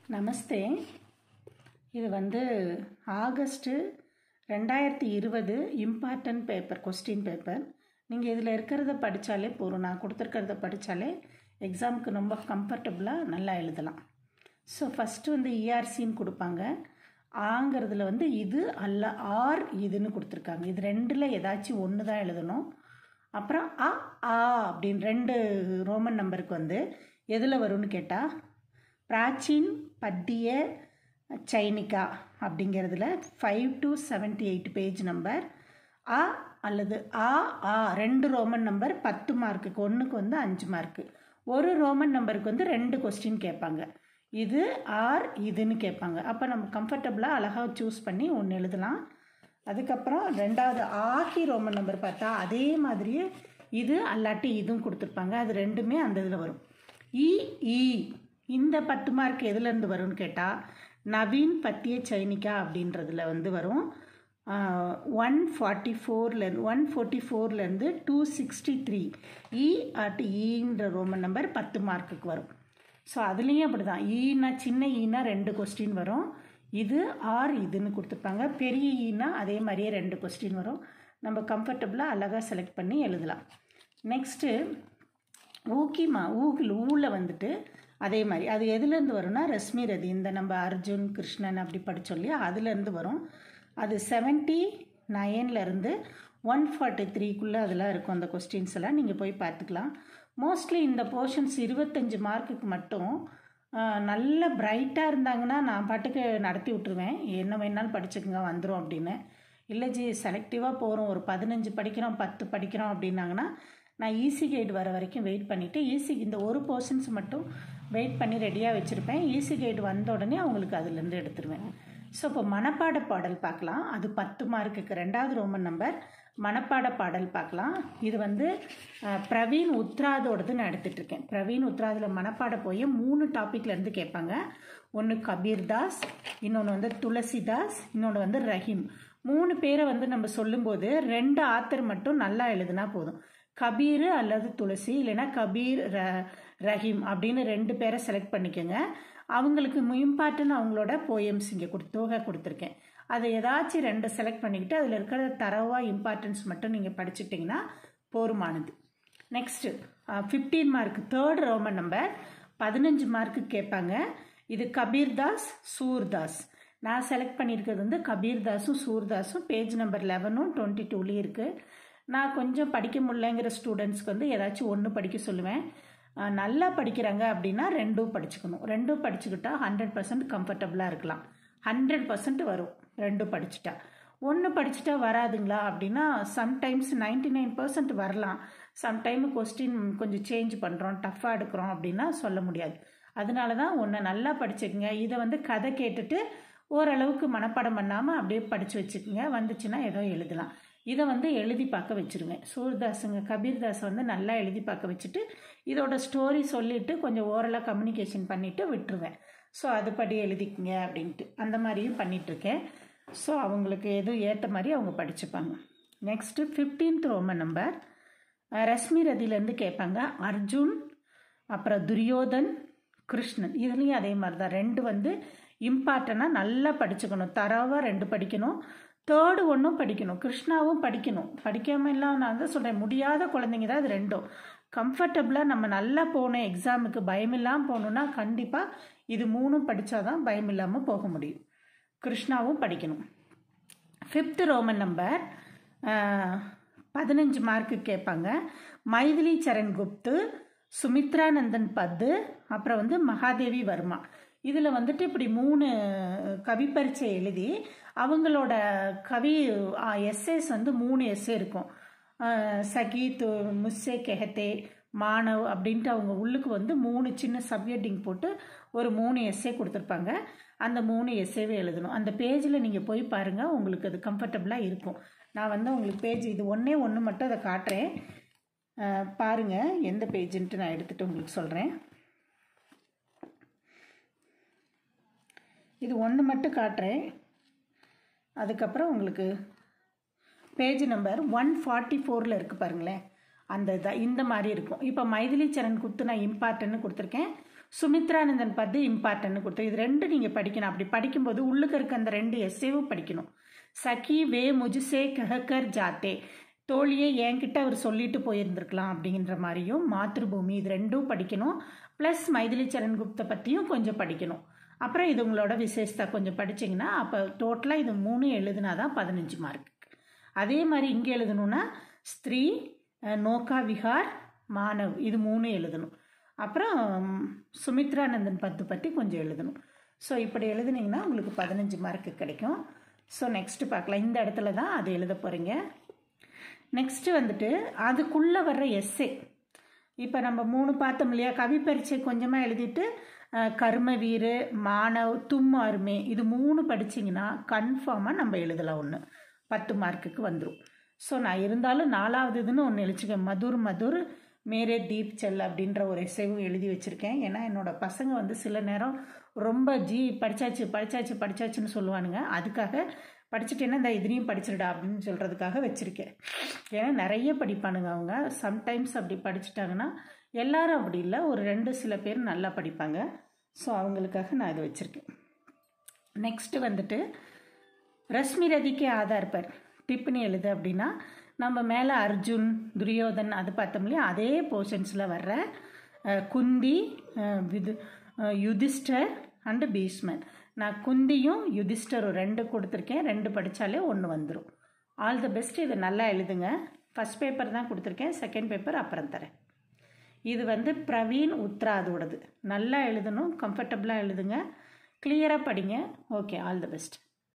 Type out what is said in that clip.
நமஸ்தே இது வந்து ஆகஸ்ட்டு ரெண்டாயிரத்தி இருபது இம்பார்ட்டன்ட் பேப்பர் கொஸ்டின் பேப்பர் நீங்கள் இதில் இருக்கிறத படித்தாலே போதும் நான் கொடுத்துருக்கிறத படித்தாலே எக்ஸாமுக்கு ரொம்ப கம்ஃபர்டபுளாக நல்லா எழுதலாம் ஸோ ஃபஸ்ட்டு வந்து இஆர்சின்னு கொடுப்பாங்க ஆங்கிறதுல வந்து இது அல்ல ஆர் இதுன்னு கொடுத்துருக்காங்க இது ரெண்டில் ஏதாச்சும் ஒன்று தான் எழுதணும் அப்புறம் அ ஆ அப்படின்னு ரெண்டு ரோமன் நம்பருக்கு வந்து எதில் வரும்னு கேட்டால் பிராச்சீன் பத்திய சைனிகா அப்படிங்கிறதுல five to seventy eight page number uh அல்லது ஆ ஆ ரெண்டு ரோமன் நம்பர் பத்து மார்க்குக்கு ஒன்றுக்கு வந்து அஞ்சு மார்க்கு ஒரு ரோமன் நம்பருக்கு வந்து ரெண்டு கொஸ்டின் கேட்பாங்க இது ஆர் இதுன்னு கேட்பாங்க அப்போ நம்ம கம்ஃபர்டபுளாக அழகாக சூஸ் பண்ணி ஒன்று எழுதலாம் அதுக்கப்புறம் ரெண்டாவது ஆகி ரோமன் நம்பர் பார்த்தா அதே மாதிரியே இது அல்லாட்டி இதுவும் கொடுத்துருப்பாங்க அது ரெண்டுமே அந்த இதில் வரும் இ இ இந்த பத்து மார்க் எதுலேருந்து வரும்னு கேட்டால் நவீன் பத்திய சைனிகா அப்படின்றதுல வந்து வரும் ஒன் ஃபார்ட்டி ஃபோர்லேருந்து ஒன் ஃபோர்ட்டி ஃபோர்லேருந்து டூ சிக்ஸ்டி த்ரீ இ அட் ஈன்ற ரோமன் நம்பர் பத்து மார்க்குக்கு வரும் ஸோ அதுலேயும் அப்படி தான் ஈனா சின்ன ஈனா ரெண்டு கொஸ்டின் வரும் இது ஆர் இதுன்னு கொடுத்துருப்பாங்க பெரிய ஈனா அதே மாதிரியே ரெண்டு கொஸ்டின் வரும் நம்ம கம்ஃபர்டபுளாக அழகாக செலக்ட் பண்ணி எழுதலாம் நெக்ஸ்ட்டு ஊக்கிமா ஊக்கில் ஊவில் வந்துட்டு அதே மாதிரி அது எதுலேருந்து வரும்னா ரஷ்மி ரதி இந்த நம்ம அர்ஜுன் கிருஷ்ணன் அப்படி படித்தோம் இல்லையா அதுலேருந்து வரும் அது செவன்ட்டி நைன்லேருந்து ஒன் ஃபார்ட்டி த்ரீக்குள்ளே அதெல்லாம் இருக்கும் அந்த கொஸ்டின்ஸ் எல்லாம் நீங்கள் போய் பார்த்துக்கலாம் மோஸ்ட்லி இந்த போர்ஷன்ஸ் இருபத்தஞ்சி மார்க்குக்கு மட்டும் நல்ல பிரைட்டாக இருந்தாங்கன்னா நான் பாட்டுக்கு நடத்தி விட்ருவேன் என்ன வேணாலும் படிச்சுக்கோங்க வந்துடும் அப்படின்னு இல்லை ஜி செலக்டிவாக போகிறோம் ஒரு பதினஞ்சு படிக்கிறோம் பத்து படிக்கிறோம் அப்படின்னாங்கன்னா நான் ஈஸி கைடு வர வரைக்கும் வெயிட் பண்ணிவிட்டு ஈஸி இந்த ஒரு போர்ஷன்ஸ் மட்டும் வெயிட் பண்ணி ரெடியாக வச்சுருப்பேன் ஈஸி கைடு வந்த உடனே அவங்களுக்கு அதுலேருந்து எடுத்துருவேன் ஸோ இப்போ மனப்பாட பாடல் பார்க்கலாம் அது பத்து மார்க்குக்கு ரெண்டாவது ரோமன் நம்பர் மனப்பாட பாடல் பார்க்கலாம் இது வந்து பிரவீன் உத்ராதோடது நான் எடுத்துகிட்ருக்கேன் பிரவீன் உத்ராதில் மனப்பாட போய் மூணு டாப்பிக்லேருந்து கேட்பாங்க ஒன்று கபீர்தாஸ் இன்னொன்று வந்து துளசிதாஸ் இன்னொன்று வந்து ரஹீம் மூணு பேரை வந்து நம்ம சொல்லும்போது ரெண்டு ஆத்தர் மட்டும் நல்லா எழுதுனா போதும் கபீர் அல்லது துளசி இல்லைன்னா கபீர் ர ரஹீம் அப்படின்னு ரெண்டு பேரை செலக்ட் பண்ணிக்கோங்க அவங்களுக்கு இம்பார்ட்டன் அவங்களோட போயம்ஸ் இங்கே கொடு தொகை கொடுத்துருக்கேன் அதை ஏதாச்சும் ரெண்டு செலக்ட் பண்ணிக்கிட்டு அதில் இருக்கிற தரவாக இம்பார்ட்டன்ஸ் மட்டும் நீங்கள் படிச்சுட்டிங்கன்னா போருமானது next fifteen mark third Roman number பதினஞ்சு மார்க்கு கேட்பாங்க இது கபீர்தாஸ் சூர்தாஸ் நான் செலக்ட் பண்ணியிருக்கிறது வந்து கபீர்தாஸும் சூர்தாஸும் பேஜ் நம்பர் லெவனும் டுவெண்ட்டி டூலேயும் இருக்குது நான் கொஞ்சம் படிக்க முடியலங்கிற ஸ்டூடெண்ட்ஸ்க்கு வந்து ஏதாச்சும் ஒன்று படிக்க சொல்லுவேன் நல்லா படிக்கிறாங்க அப்படின்னா ரெண்டும் படிச்சுக்கணும் ரெண்டும் படிச்சுக்கிட்டா ஹண்ட்ரட் பர்சன்ட் கம்ஃபர்டபுளாக இருக்கலாம் ஹண்ட்ரட் பர்சன்ட் வரும் ரெண்டும் படிச்சுட்டா ஒன்று படிச்சுட்டா வராதுங்களா அப்படின்னா சம்டைம்ஸ் நைன்டி நைன் பர்சன்ட் வரலாம் சம்டைம் கொஸ்டின் கொஞ்சம் சேஞ்ச் பண்ணுறோம் டஃப்பாக எடுக்கிறோம் அப்படின்னா சொல்ல முடியாது அதனால தான் ஒன்று நல்லா படிச்சுக்கோங்க இதை வந்து கதை கேட்டுட்டு ஓரளவுக்கு மனப்பாடம் பண்ணாமல் அப்படியே படித்து வச்சுக்கோங்க வந்துச்சுன்னா ஏதோ எழுதலாம் இதை வந்து எழுதி பார்க்க வச்சுருவேன் சூர்தாஸுங்க கபீர்தாஸை வந்து நல்லா எழுதி பார்க்க வச்சுட்டு இதோட ஸ்டோரி சொல்லிவிட்டு கொஞ்சம் ஓரலாக கம்யூனிகேஷன் பண்ணிவிட்டு விட்டுருவேன் ஸோ அதுபடி எழுதிக்கங்க அப்படின்ட்டு அந்த மாதிரியும் பண்ணிகிட்ருக்கேன் ஸோ அவங்களுக்கு எதுவும் ஏற்ற மாதிரி அவங்க படிச்சுப்பாங்க next fifteenth Roman number Rashmi ரதியிலேருந்து கேட்பாங்க அர்ஜுன் அப்புறம் துரியோதன் கிருஷ்ணன் இதுலேயும் அதே மாதிரி தான் ரெண்டு வந்து இம்பார்ட்டனாக நல்லா படிச்சுக்கணும் தரவாக ரெண்டு படிக்கணும் தேர்டு ஒன்றும் படிக்கணும் கிருஷ்ணாவும் படிக்கணும் படிக்காமல் எல்லாம் நான் தான் சொல்கிறேன் முடியாத குழந்தைங்க தான் இது ரெண்டும் கம்ஃபர்டபுளாக நம்ம நல்லா போகணும் எக்ஸாமுக்கு பயமில்லாமல் போகணுன்னா கண்டிப்பாக இது மூணும் படித்தாதான் பயம் இல்லாமல் போக முடியும் கிருஷ்ணாவும் படிக்கணும் ஃபிஃப்த் ரோமன் நம்பர் பதினஞ்சு மார்க்கு கேட்பாங்க மைதிலி சரண் குப்து சுமித்ரானந்தன் பத்து அப்புறம் வந்து மகாதேவி வர்மா இதில் வந்துட்டு இப்படி மூணு கவி பரீட்சை எழுதி அவங்களோட கவி எஸ்ஏஸ் வந்து மூணு எஸ்ஏ இருக்கும் சகீத் முஸ்ஸே கெஹத்தே மானவ் அப்படின்ட்டு அவங்க உள்ளுக்கு வந்து மூணு சின்ன சப்ஜெக்டிங் போட்டு ஒரு மூணு எஸ்ஏ கொடுத்துருப்பாங்க அந்த மூணு எஸ்ஏவே எழுதணும் அந்த பேஜில் நீங்கள் போய் பாருங்கள் உங்களுக்கு அது கம்ஃபர்டபுளாக இருக்கும் நான் வந்து உங்களுக்கு பேஜ் இது ஒன்றே ஒன்று மட்டும் அதை காட்டுறேன் பாருங்கள் எந்த பேஜுன்ட்டு நான் எடுத்துகிட்டு உங்களுக்கு சொல்கிறேன் இது ஒன்று மட்டும் காட்டுறேன் அதுக்கப்புறம் உங்களுக்கு பேஜ் நம்பர் ஒன் ஃபார்ட்டி ஃபோரில் இருக்குது பாருங்களேன் அந்த இதாக இந்த மாதிரி இருக்கும் இப்போ மைதிலி சரண் கொடுத்து நான் இம்பார்ட்டன்னு கொடுத்துருக்கேன் சுமித்ரானந்தன் பத்து இம்பார்ட்டன்ட் கொடுத்து இது ரெண்டு நீங்கள் படிக்கணும் அப்படி படிக்கும்போது உள்ளுக்கு இருக்க அந்த ரெண்டு எஸ்ஸேவும் படிக்கணும் சகி வே முஜுசே கஹக்கர் ஜாத்தே தோழியை என்கிட்ட அவர் சொல்லிட்டு போயிருந்திருக்கலாம் அப்படிங்கிற மாதிரியும் மாத்ருபூமி இது ரெண்டும் படிக்கணும் ப்ளஸ் மைதிலி சரண் குப்தை பற்றியும் கொஞ்சம் படிக்கணும் அப்புறம் இது உங்களோட விசேஷத்தை கொஞ்சம் படிச்சிங்கன்னா அப்போ டோட்டலாக இது மூணு எழுதுனா தான் பதினஞ்சு மார்க் அதே மாதிரி இங்கே எழுதணும்னா ஸ்திரீ நோக்கா விஹார் மானவ் இது மூணு எழுதணும் அப்புறம் சுமித்ரானந்தன் பத்து பற்றி கொஞ்சம் எழுதணும் ஸோ இப்படி எழுதுனீங்கன்னா உங்களுக்கு பதினஞ்சு மார்க்கு கிடைக்கும் ஸோ நெக்ஸ்ட்டு பார்க்கலாம் இந்த இடத்துல தான் அது எழுத போகிறீங்க நெக்ஸ்ட்டு வந்துட்டு அதுக்குள்ளே வர்ற எஸ்ஸே இப்போ நம்ம மூணு பார்த்தோம் இல்லையா கவி பரீட்சை கொஞ்சமாக எழுதிட்டு கர்ம வீரு மானவ் தும்மாருமே இது மூணு படிச்சிங்கன்னா கன்ஃபார்மாக நம்ம எழுதலாம் ஒன்று பத்து மார்க்குக்கு வந்துடும் ஸோ நான் இருந்தாலும் நாலாவது இதுன்னு ஒன்று எழுச்சிக்கேன் மதுர் மதுர் மேரே தீப் செல் அப்படின்ற ஒரு எஸ்ஸைவும் எழுதி வச்சுருக்கேன் ஏன்னா என்னோடய பசங்க வந்து சில நேரம் ரொம்ப ஜி படித்தாச்சு படித்தாச்சு படித்தாச்சுன்னு சொல்லுவானுங்க அதுக்காக படிச்சுட்டேன்னா இந்த இதுலேயும் படிச்சிருடா அப்படின்னு சொல்கிறதுக்காக வச்சுருக்கேன் ஏன்னா நிறைய படிப்பானுங்க அவங்க சம்டைம்ஸ் அப்படி படிச்சுட்டாங்கன்னா எல்லாரும் அப்படி இல்லை ஒரு ரெண்டு சில பேர் நல்லா படிப்பாங்க ஸோ அவங்களுக்காக நான் இதை வச்சுருக்கேன் நெக்ஸ்ட்டு வந்துட்டு ரஷ்மி ரதிக்கு ஆதார் பர் டிப்னி எழுது அப்படின்னா நம்ம மேலே அர்ஜுன் துரியோதன் அது பார்த்தோம் இல்லையா அதே போர்ஷன்ஸில் வர்ற குந்தி விது யுதிஷ்டர் அண்டு பீஷ்மன் நான் குந்தியும் யுதிஷ்டரும் ரெண்டு கொடுத்துருக்கேன் ரெண்டு படித்தாலே ஒன்று வந்துடும் ஆல் த பெஸ்ட் இதை நல்லா எழுதுங்க ஃபஸ்ட் பேப்பர் தான் கொடுத்துருக்கேன் செகண்ட் பேப்பர் அப்புறம் தரேன் இது வந்து பிரவீன் உத்ராதோடது நல்லா எழுதணும் கம்ஃபர்டபுளாக எழுதுங்க கிளியராக படிங்க ஓகே ஆல் த பெஸ்ட்